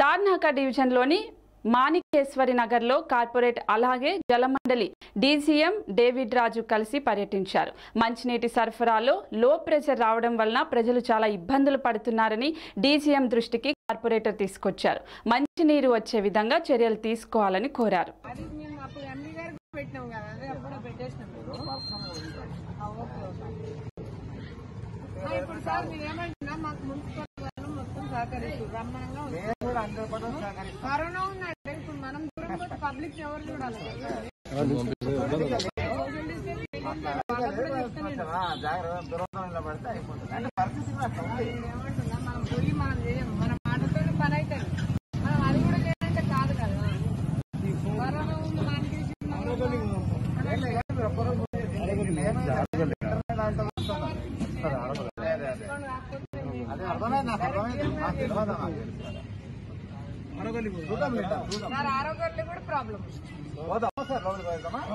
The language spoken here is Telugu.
తార్నాక డివిజన్లోని మాణికేశ్వరి నగర్లో కార్పొరేట్ అలాగే జలమండలి డీసీఎం డేవిడ్ రాజు కలిసి పర్యటించారు మంచినీటి సరఫరాలో లో ప్రెషర్ రావడం వలన ప్రజలు చాలా ఇబ్బందులు పడుతున్నారని డీసీఎం దృష్టికి కార్పొరేటర్ తీసుకొచ్చారు మంచినీరు వచ్చే విధంగా చర్యలు తీసుకోవాలని కోరారు అది మేము అప్పుడు ఎండి గారికి పెట్టినాం కదా అదే అప్పుడు పెట్టేసినాం మీరు ఆ, ఓకే ఓకే ఆ, ఇప్పుడు సార్ మీరు ఏమంటున్నా మాకు మున్సిపల్ వాళ్ళు మొత్తం సహకరిస్తూ బ్రహ్మాండంగా ఉంది. కరోనా ఉందంటే ఇప్పుడు మనం దూరం పోతే పబ్లిక్ ఎవరు చూడాలి సోషల్ డిస్టెన్స్ వాళ్ళకు కూడా చెప్తాను నేను. ఏమంటున్నా మనం పోయి మనం చేయము మన మాటతోనే పని అవుతుంది మనం అది కూడా చేయాలంటే కాదు కదా కరోనా ఉంది మనకి అదే అర్థమైంది నాకు అర్థమైంది నాకు తెలియదు నాకు. సార్ ఆరోగ్యాలు కూడా ప్రాబ్లం పోదామా సార్ లోపలికి వెళ్దామా